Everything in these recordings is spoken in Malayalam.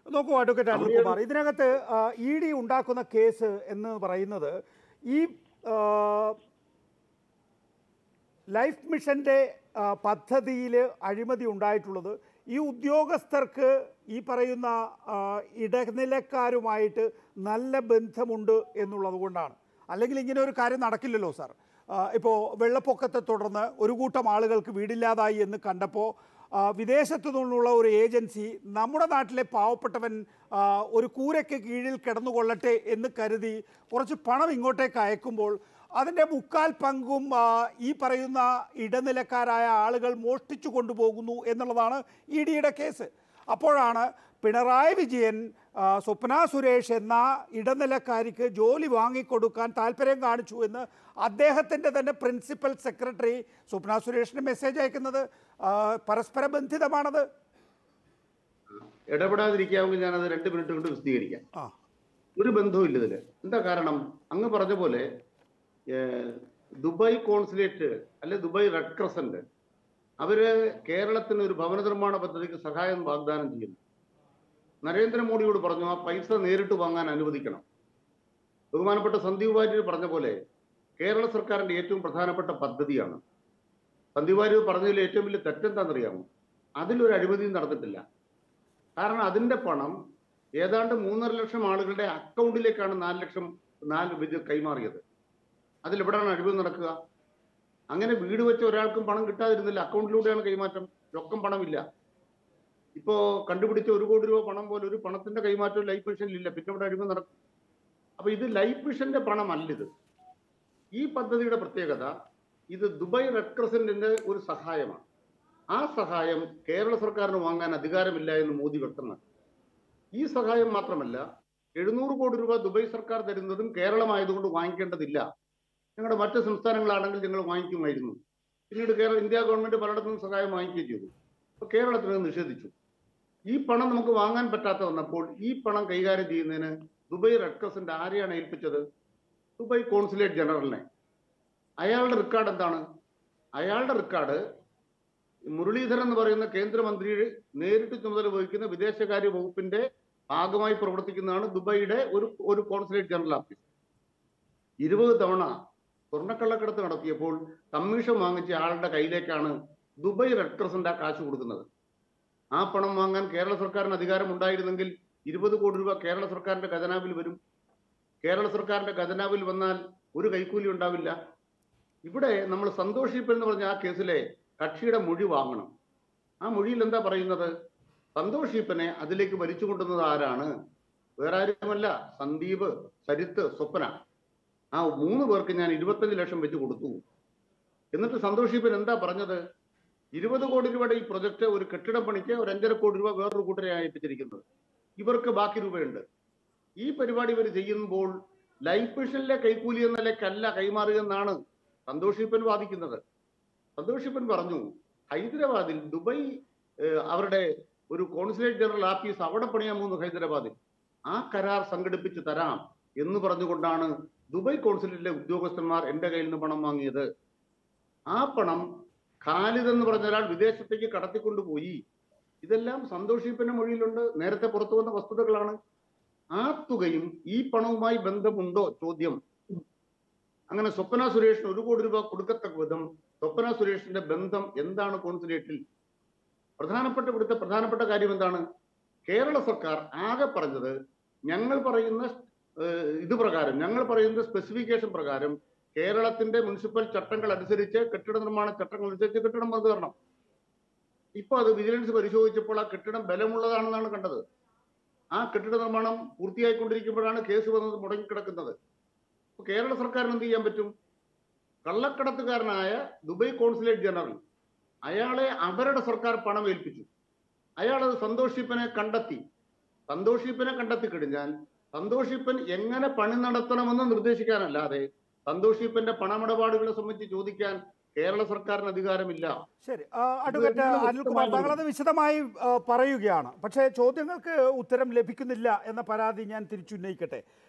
നോക്കൂ അഡ്വക്കേറ്റ് അനിൽകുമാർ ഇതിനകത്ത് ഇ ഡി ഉണ്ടാക്കുന്ന കേസ് എന്ന് പറയുന്നത് ഈ ആ, ലൈഫ് മിഷൻ്റെ പദ്ധതിയിൽ അഴിമതി ഉണ്ടായിട്ടുള്ളത് ഈ ഉദ്യോഗസ്ഥർക്ക് ഈ പറയുന്ന ആ, ഇടനിലക്കാരുമായിട്ട് നല്ല ബന്ധമുണ്ട് എന്നുള്ളത് കൊണ്ടാണ് അല്ലെങ്കിൽ ഇങ്ങനെ ഒരു കാര്യം നടക്കില്ലല്ലോ സാർ ഇപ്പോൾ വെള്ളപ്പൊക്കത്തെ തുടർന്ന് ഒരു കൂട്ടം ആളുകൾക്ക് വീടില്ലാതായി എന്ന് കണ്ടപ്പോൾ ആ, വിദേശത്തു നിന്നുള്ള ഒരു ഏജൻസി നമ്മുടെ നാട്ടിലെ പാവപ്പെട്ടവൻ ആ, ഒരു കൂരയ്ക്ക് കീഴിൽ കിടന്നുകൊള്ളട്ടെ എന്ന് കരുതി കുറച്ച് പണം ഇങ്ങോട്ടേക്ക് അയക്കുമ്പോൾ അതിൻ്റെ മുക്കാൽ പങ്കും ആ, ഈ പറയുന്ന ഇടനിലക്കാരായ ആളുകൾ മോഷ്ടിച്ചു കൊണ്ടുപോകുന്നു എന്നുള്ളതാണ് ഇ ഡിയുടെ കേസ് അപ്പോഴാണ് പിണറായി വിജയൻ ആ, സ്വപ്ന സുരേഷ് എന്ന ഇടനിലക്കാരിക്ക് ജോലി വാങ്ങിക്കൊടുക്കാൻ താല്പര്യം കാണിച്ചു എന്ന് അദ്ദേഹത്തിൻ്റെ തന്നെ പ്രിൻസിപ്പൽ സെക്രട്ടറി സ്വപ്ന സുരേഷിന് മെസ്സേജ് അയക്കുന്നത് ആ, പരസ്പര ബന്ധിതമാണത് ഇടപെടാതിരിക്കാമെങ്കിൽ ഞാനത് രണ്ട് മിനിറ്റ് കൊണ്ട് വിശദീകരിക്കാം ആ ഒരു ബന്ധവും ഇല്ല ഇതില് എന്താ കാരണം അങ്ങ് പറഞ്ഞ പോലെ ഏഹ്, ദുബായ് കോൺസുലേറ്റ് അല്ലെ ദുബായ് റെഡ് ക്രസന്റ് അവര് കേരളത്തിന് ഒരു ഭവന നിർമ്മാണ പദ്ധതിക്ക് സഹായം വാഗ്ദാനം ചെയ്യുന്നു നരേന്ദ്രമോദിയോട് പറഞ്ഞു ആ പൈസ നേരിട്ട് വാങ്ങാൻ അനുവദിക്കണം ബഹുമാനപ്പെട്ട സന്ദീപ് വാര്യർ പറഞ്ഞ പോലെ കേരള സർക്കാരിന്റെ ഏറ്റവും പ്രധാനപ്പെട്ട പദ്ധതിയാണ് സന്ദീപ് വാര്യർ പറഞ്ഞതിൽ ഏറ്റവും വലിയ തെറ്റെന്താണെന്നറിയാമോ അതിലൊരു അഴിമതിയും നടന്നിട്ടില്ല കാരണം അതിന്റെ പണം ഏതാണ്ട് മൂന്നര ലക്ഷം ആളുകളുടെ അക്കൗണ്ടിലേക്കാണ് നാല് ലക്ഷം നാല് ഇത് കൈമാറിയത് അതിലെവിടെയാണ് അഴിമതി നടക്കുക അങ്ങനെ വീട് വെച്ച ഒരാൾക്കും പണം കിട്ടാതിരുന്നില്ല അക്കൗണ്ടിലൂടെയാണ് കൈമാറ്റം രൊക്കം പണമില്ല ഇപ്പോ കണ്ടുപിടിച്ച ഒരു കോടി രൂപ പണം പോലെ ഒരു പണത്തിന്റെ കൈമാറ്റം ലൈഫ് മിഷനിലില്ല പിന്നെ ഇവിടെ അഴിമതി നടക്കും അപ്പൊ ഇത് ലൈഫ് മിഷന്റെ പണമല്ല ഇത് ഈ പദ്ധതിയുടെ പ്രത്യേകത ഇത് ദുബായ് റെഡ് ക്രസന്റിന്റെ ഒരു സഹായമാണ് ആ സഹായം കേരള സർക്കാരിന് വാങ്ങാൻ അധികാരമില്ല എന്ന് മോദി വ്യക്തമാക്കി ഈ സഹായം മാത്രമല്ല എഴുന്നൂറ് കോടി രൂപ ദുബായ് സർക്കാർ തരുന്നതും കേരളമായതുകൊണ്ട് വാങ്ങിക്കേണ്ടതില്ല ഞങ്ങളുടെ മറ്റ് സംസ്ഥാനങ്ങളാണെങ്കിൽ ഞങ്ങൾ വാങ്ങിക്കുമായിരുന്നു പിന്നീട് കേരള ഇന്ത്യ ഗവൺമെന്റ് പലയിടത്തും സഹായം വാങ്ങിക്കുകയും ചെയ്തു അപ്പൊ കേരളത്തിൽ അത് നിഷേധിച്ചു ഈ പണം നമുക്ക് വാങ്ങാൻ പറ്റാത്ത വന്നപ്പോൾ ഈ പണം കൈകാര്യം ചെയ്യുന്നതിന് ദുബായ് റെഡ് ക്രസന്റ് ആരെയാണ് ഏൽപ്പിച്ചത് ദുബായ് കോൺസുലേറ്റ് ജനറലിനെ അയാളുടെ റെക്കോർഡ് എന്താണ് അയാളുടെ റെക്കോർഡ് മുരളീധരൻ എന്ന് പറയുന്ന കേന്ദ്രമന്ത്രി നേരിട്ട് ചുമതല വഹിക്കുന്ന വിദേശകാര്യ വകുപ്പിന്റെ ഭാഗമായി പ്രവർത്തിക്കുന്നതാണ് ദുബായിയുടെ ഒരു ഒരു കോൺസുലേറ്റ് ജനറൽ ഓഫീസ് ഇരുപത് തവണ സ്വർണ്ണക്കള്ളക്കടത്ത് നടത്തിയപ്പോൾ കമ്മീഷൻ വാങ്ങിച്ച ആളുടെ കയ്യിലേക്കാണ് ദുബായ് റെഡ് ക്രസന്റ് ആ കാശ് കൊടുക്കുന്നത് ആ പണം വാങ്ങാൻ കേരള സർക്കാരിന് അധികാരം ഉണ്ടായിരുന്നെങ്കിൽ ഇരുപത് കോടി രൂപ കേരള സർക്കാരിന്റെ ഖജനാവിൽ വരും കേരള സർക്കാരിന്റെ ഖജനാവിൽ വന്നാൽ ഒരു കൈക്കൂലി ഉണ്ടാവില്ല ഇവിടെ നമ്മൾ സന്തോഷിപ്പ് എന്ന് പറഞ്ഞ ആ കേസിലെ കക്ഷിയുടെ മൊഴി വാങ്ങണം ആ മൊഴിയിൽ എന്താ പറയുന്നത് സന്തോഷിപ്പിനെ അതിലേക്ക് വലിച്ചു കൊണ്ടുവന്നത് ആരാണ് വേറെ ആരുമല്ല സന്ദീപ് സരിത്ത് സ്വപ്ന ആ മൂന്ന് പേർക്ക് ഞാൻ ഇരുപത്തഞ്ച് ലക്ഷം വെച്ച് കൊടുത്തു എന്നിട്ട് സന്തോഷിപ്പൻ എന്താ പറഞ്ഞത് ഇരുപത് കോടി രൂപയുടെ ഈ പ്രൊജക്ട് ഒരു കെട്ടിടം പണിക്ക് ഒരു അഞ്ചര കോടി രൂപ വേറൊരു കൂട്ടരെ ഏൽപ്പിച്ചിരിക്കുന്നത് ഇവർക്ക് ബാക്കി രൂപയുണ്ട് ഈ പരിപാടി ഇവർ ചെയ്യുമ്പോൾ ലൈഫ് മിഷനിലെ കൈക്കൂലി എന്ന നിലയ്ക്കല്ല കൈമാറുകയെന്നാണ് സന്തോഷിപ്പൻ വാദിക്കുന്നത് സന്തോഷിപ്പൻ പറഞ്ഞു ഹൈദരാബാദിൽ ദുബായ് ഏഹ്, അവരുടെ ഒരു കോൺസുലേറ്റ് ജനറൽ ഓഫീസ് അവിടെ പണിയാൻ പോകുന്നു ഹൈദരാബാദിൽ ആ കരാർ സംഘടിപ്പിച്ച് തരാം എന്ന് പറഞ്ഞുകൊണ്ടാണ് ദുബായ് കോൺസുലേറ്റിലെ ഉദ്യോഗസ്ഥന്മാർ എന്റെ കയ്യിൽ നിന്ന് പണം വാങ്ങിയത് ആ പണം ഖാലിദ് എന്ന് പറഞ്ഞ ഒരാൾ വിദേശത്തേക്ക് കടത്തിക്കൊണ്ടുപോയി ഇതെല്ലാം സന്തോഷിപ്പിന്റെ മൊഴിയിലുണ്ട് നേരത്തെ പുറത്തു വന്ന വസ്തുതകളാണ് ആ തുകയും ഈ പണവുമായി ബന്ധമുണ്ടോ ചോദ്യം അങ്ങനെ സ്വപ്ന സുരേഷിന് ഒരു കോടി രൂപ കൊടുക്കത്തക്ക വിധം സ്വപ്ന സുരേഷിന്റെ ബന്ധം എന്താണ് കോൺസുലേറ്റിൽ പ്രധാനപ്പെട്ട ഇവിടുത്തെ പ്രധാനപ്പെട്ട കാര്യം എന്താണ് കേരള സർക്കാർ ആകെ പറഞ്ഞത് ഞങ്ങൾ പറയുന്ന ഏഹ്, ഇത് പ്രകാരം ഞങ്ങൾ പറയുന്ന സ്പെസിഫിക്കേഷൻ പ്രകാരം കേരളത്തിന്റെ മുനിസിപ്പൽ ചട്ടങ്ങൾ അനുസരിച്ച് കെട്ടിട നിർമ്മാണ ചട്ടങ്ങൾ അനുസരിച്ച് കെട്ടിടം വന്നു തരണം ഇപ്പൊ അത് വിജിലൻസ് പരിശോധിച്ചപ്പോൾ ആ കെട്ടിടം ബലമുള്ളതാണെന്നാണ് കണ്ടത് ആ കെട്ടിട നിർമ്മാണം പൂർത്തിയായിക്കൊണ്ടിരിക്കുമ്പോഴാണ് കേസ് വന്നത് മുടങ്ങിക്കിടക്കുന്നത് അപ്പൊ കേരള സർക്കാരിന് എന്ത് ചെയ്യാൻ പറ്റും കള്ളക്കടത്തുകാരനായ ദുബായ് കോൺസുലേറ്റ് ജനറൽ അയാളെ അവരുടെ സർക്കാർ പണം ഏൽപ്പിച്ചു അയാൾ അത് സന്തോഷിപ്പനെ കണ്ടെത്തി സന്തോഷിപ്പനെ കണ്ടെത്തി കഴിഞ്ഞാൽ സന്തോഷിപ്പൻ എങ്ങനെ പണി നടത്തണമെന്ന് നിർദ്ദേശിക്കാനല്ലാതെ സന്തോഷിപ്പന്റെ പണമിടപാടുകളെ സംബന്ധിച്ച് ചോദിക്കാൻ കേരള സർക്കാരിന് അധികാരമില്ല ശരി ആ, അഡ്വക്കേറ്റ് ഇതിനുള്ള അനിൽകുമാർ വ്യക്തമായ താങ്കളത് വിശദമായി ആ, പറയുകയാണ് പക്ഷേ ചോദ്യങ്ങൾക്ക് ഉത്തരം ലഭിക്കുന്നില്ല എന്ന പരാതി ഞാൻ തിരിച്ചുന്നയിക്കട്ടെ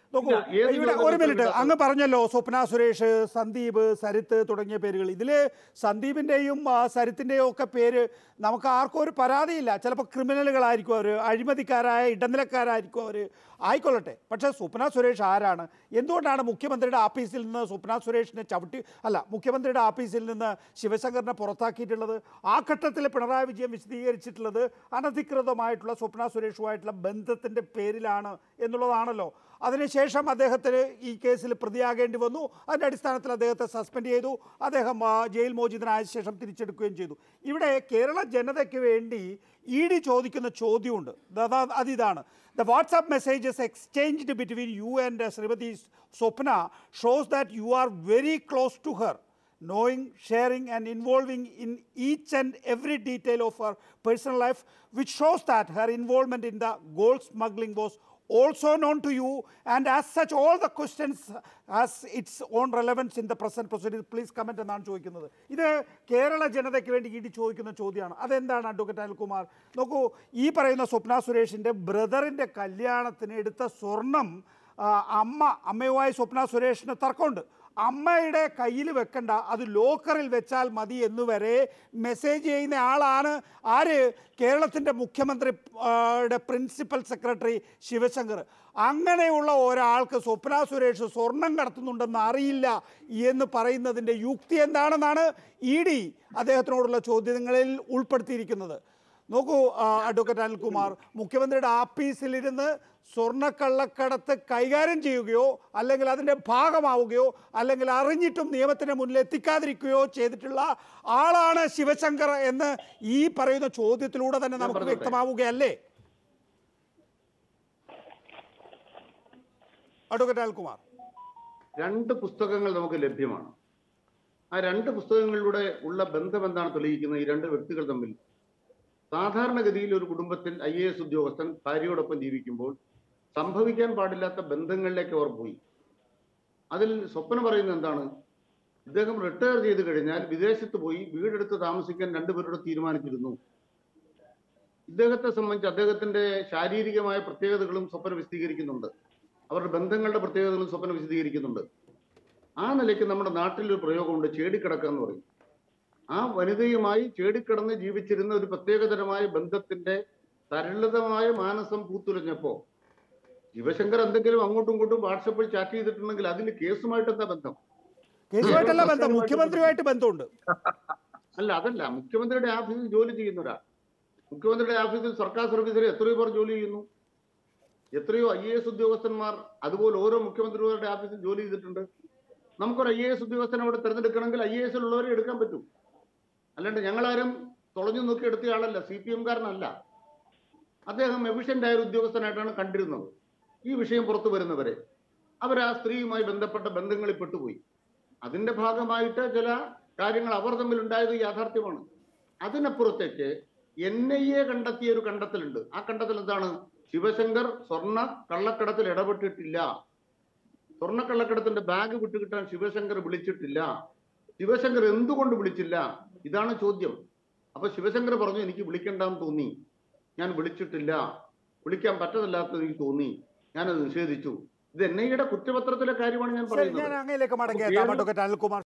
നോക്കൂ ഇല്ല, ഏത് ഇവിടെ യോഗത്തിൽ ഒരു മിനിറ്റ് കിട്ടാത്തത്? അങ്ങ് പറഞ്ഞല്ലോ സ്വപ്ന സുരേഷ് സന്ദീപ് സരിത്ത് തുടങ്ങിയ പേരുകൾ ഇതിൽ സന്ദീപിൻ്റെയും സരിത്തിൻ്റെയും ഒക്കെ പേര് നമുക്ക് ആർക്കും ഒരു പരാതിയില്ല ചിലപ്പോൾ ക്രിമിനലുകളായിരിക്കും അവർ അഴിമതിക്കാരായ ഇടനിലക്കാരായിരിക്കും അവർ ആയിക്കൊള്ളട്ടെ പക്ഷേ സ്വപ്ന സുരേഷ് ആരാണ് എന്തുകൊണ്ടാണ് മുഖ്യമന്ത്രിയുടെ ആഫീസിൽ നിന്ന് സ്വപ്ന സുരേഷിനെ ചവിട്ടി അല്ല മുഖ്യമന്ത്രിയുടെ ആഫീസിൽ നിന്ന് ശിവശങ്കറിനെ പുറത്താക്കിയിട്ടുള്ളത് ആ ഘട്ടത്തിൽ പിണറായി വിജയൻ വിശദീകരിച്ചിട്ടുള്ളത് അനധികൃതമായിട്ടുള്ള സ്വപ്ന സുരേഷുമായിട്ടുള്ള ബന്ധത്തിൻ്റെ പേരിലാണ് എന്നുള്ളതാണല്ലോ അതിനുശേഷം അദ്ദേഹത്തിന് ഈ കേസിൽ പ്രതിയാകേണ്ടി വന്നു അതിൻ്റെ അടിസ്ഥാനത്തിൽ അദ്ദേഹത്തെ സസ്പെൻഡ് ചെയ്തു അദ്ദേഹം ആ, ജയിൽ മോചിതനായ ശേഷം തിരിച്ചെടുക്കുകയും ചെയ്തു ഇവിടെ കേരള ജനതയ്ക്ക് വേണ്ടി ഇ ഡി ചോദിക്കുന്ന ചോദ്യമുണ്ട് അതാ- അതിതാണ് the WhatsApp messages exchanged between you and Shrimati Swapna shows that you are very close to her knowing, sharing, and involving in each and every detail of her personal life, which shows that her involvement in the gold smuggling was also known to you, and as such, all the questions has its own relevance in the present proceedings. Please comment എന്നാണ് ചോദിക്കുന്നത് ഇത് കേരള ജനതയ്ക്ക് വേണ്ടി ഇടി ചോദിക്കുന്ന ചോദ്യമാണ് അതെന്താണ് അഡ്വക്കേറ്റ് അനിൽകുമാർ നോക്കൂ ഈ പറയുന്ന സ്വപ്ന സുരേഷിൻ്റെ ബ്രദറിൻ്റെ കല്യാണത്തിന് എടുത്ത സ്വർണം ആ, അമ്മ അമ്മയുമായി സ്വപ്ന സുരേഷിന് തർക്കമുണ്ട് അമ്മയുടെ കയ്യിൽ വെക്കണ്ട അത് ലോക്കറിൽ വെച്ചാൽ മതി എന്നുവരെ മെസ്സേജ് ചെയ്യുന്ന ആളാണ് ആര് കേരളത്തിൻ്റെ മുഖ്യമന്ത്രി ആ, യുടെ പ്രിൻസിപ്പൽ സെക്രട്ടറി ശിവശങ്കർ അങ്ങനെയുള്ള ഒരാൾക്ക് സ്വപ്ന സുരേഷ് സ്വർണം കടത്തുന്നുണ്ടെന്ന് അറിയില്ല എന്ന് പറയുന്നതിൻ്റെ യുക്തി എന്താണെന്നാണ് ഇ ഡി അദ്ദേഹത്തിനോടുള്ള ചോദ്യങ്ങളിൽ ഉൾപ്പെടുത്തിയിരിക്കുന്നത് നോക്കൂ ആ, അഡ്വക്കേറ്റ് അനിൽകുമാർ മുഖ്യമന്ത്രിയുടെ ആഫീസിലിരുന്ന് സ്വർണ്ണക്കള്ളക്കടത്ത് കൈകാര്യം ചെയ്യുകയോ അല്ലെങ്കിൽ അതിൻ്റെ ഭാഗമാവുകയോ അല്ലെങ്കിൽ അറിഞ്ഞിട്ടും നിയമത്തിന് മുന്നിൽ എത്തിക്കാതിരിക്കുകയോ ചെയ്തിട്ടുള്ള ആളാണ് ശിവശങ്കർ എന്ന് ഈ പറയുന്ന ചോദ്യത്തിലൂടെ തന്നെ ഞാൻ നമുക്ക് പറഞ്ഞോട്ടെ? വ്യക്തമാവുകയല്ലേ അഡ്വക്കേറ്റ് അനിൽകുമാർ രണ്ട് പുസ്തകങ്ങൾ നമുക്ക് ലഭ്യമാണ് ആ രണ്ട് പുസ്തകങ്ങളിലൂടെ ഉള്ള ബന്ധം എന്താണ് തെളിയിക്കുന്നത് ഈ രണ്ട് വ്യക്തികൾ തമ്മിൽ സാധാരണഗതിയിൽ ഒരു കുടുംബത്തിൽ ഐ എ എസ് ഉദ്യോഗസ്ഥൻ ഭാര്യയോടൊപ്പം ജീവിക്കുമ്പോൾ സംഭവിക്കാൻ പാടില്ലാത്ത ബന്ധങ്ങളിലേക്ക് അവർ പോയി അതിൽ സ്വപ്നം പറയുന്നത് എന്താണ് ഇദ്ദേഹം റിട്ടയർ ചെയ്ത് കഴിഞ്ഞാൽ വിദേശത്ത് പോയി വീടെടുത്ത് താമസിക്കാൻ രണ്ടുപേരോട് തീരുമാനിച്ചിരുന്നു ഇദ്ദേഹത്തെ സംബന്ധിച്ച് അദ്ദേഹത്തിന്റെ ശാരീരികമായ പ്രത്യേകതകളും സ്വപ്നം വിശദീകരിക്കുന്നുണ്ട് അവരുടെ ബന്ധങ്ങളുടെ പ്രത്യേകതകളും സ്വപ്നം വിശദീകരിക്കുന്നുണ്ട് ആ നിലയ്ക്ക് നമ്മുടെ നാട്ടിൽ ഒരു പ്രയോഗമുണ്ട് ചേടിക്കിടക്കുക എന്ന് പറയും ആ വനിതയുമായി ചേടിക്കിടന്ന് ജീവിച്ചിരുന്ന ഒരു പ്രത്യേകതരമായ ബന്ധത്തിന്റെ സരളിതമായ മാനസം പൂത്തുലഞ്ഞപ്പോ ശിവശങ്കർ എന്തെങ്കിലും അങ്ങോട്ടും ഇങ്ങോട്ടും വാട്സപ്പിൽ ചാറ്റ് ചെയ്തിട്ടുണ്ടെങ്കിൽ അതിൽ കേസുമായിട്ട് എന്താ ബന്ധം കേസുമായിട്ടല്ല ബന്ധം മുഖ്യമന്ത്രിയുമായിട്ട് ബന്ധമുണ്ട് അല്ല അതല്ല മുഖ്യമന്ത്രിയുടെ ഓഫീസിൽ ജോലി ചെയ്യുന്ന ഒരാൾ മുഖ്യമന്ത്രിയുടെ ഓഫീസിൽ സർക്കാർ സർവീസിൽ എത്രയോ പേർ ജോലി ചെയ്യുന്നു എത്രയോ ഐ എ എസ് ഉദ്യോഗസ്ഥന്മാർ അതുപോലെ ഓരോ മുഖ്യമന്ത്രിമാരുടെ ഓഫീസിൽ ജോലി ചെയ്തിട്ടുണ്ട് നമുക്കൊരു ഐ എ എസ് ഉദ്യോഗസ്ഥനെ അവിടെ തിരഞ്ഞെടുക്കണമെങ്കിൽ ഐ എ എസിൽ ഉള്ളവരെ എടുക്കാൻ പറ്റും അല്ലാണ്ട് ഞങ്ങളാരും തുളഞ്ഞു നോക്കി എടുത്ത ആളല്ല സി പി എംകാരനല്ല അദ്ദേഹം എഫിഷ്യന്റ് ആയ ഒരു ഉദ്യോഗസ്ഥനായിട്ടാണ് കണ്ടിരുന്നത് ഈ വിഷയം പുറത്തു വരുന്നവരെ അവർ ആ സ്ത്രീയുമായി ബന്ധപ്പെട്ട ബന്ധങ്ങളിൽ പെട്ടുപോയി അതിന്റെ ഭാഗമായിട്ട് ചില കാര്യങ്ങൾ അവർ തമ്മിൽ ഉണ്ടായത് യാഥാർത്ഥ്യമാണ് അതിനപ്പുറത്തേക്ക് എൻ ഐ എ കണ്ടെത്തിയ ഒരു കണ്ടെത്തലുണ്ട് ആ കണ്ടെത്തൽ എന്താണ് ശിവശങ്കർ സ്വർണ്ണ കള്ളക്കടത്തിൽ ഇടപെട്ടിട്ടില്ല സ്വർണ്ണക്കള്ളക്കടത്തിന്റെ ബാഗ് വിട്ടുകിട്ടാൻ ശിവശങ്കർ വിളിച്ചിട്ടില്ല ശിവശങ്കർ എന്തുകൊണ്ട് വിളിച്ചില്ല ഇതാണ് ചോദ്യം അപ്പൊ ശിവശങ്കർ പറഞ്ഞു എനിക്ക് വിളിക്കണ്ടെന്ന് തോന്നി ഞാൻ വിളിച്ചിട്ടില്ല വിളിക്കാൻ പറ്റതല്ലാത്തത് എനിക്ക് തോന്നി ഞാനത് നിഷേധിച്ചു ഇത് എൻ ഐയുടെ കുറ്റപത്രത്തിലെ കാര്യമാണ് ഞാൻ ശരി പറയുന്നത് ഞാൻ അങ്ങയിലേക്ക് മടങ്ങിയേക്കാം കേരള- അഡ്വക്കേറ്റ് അനിൽകുമാർ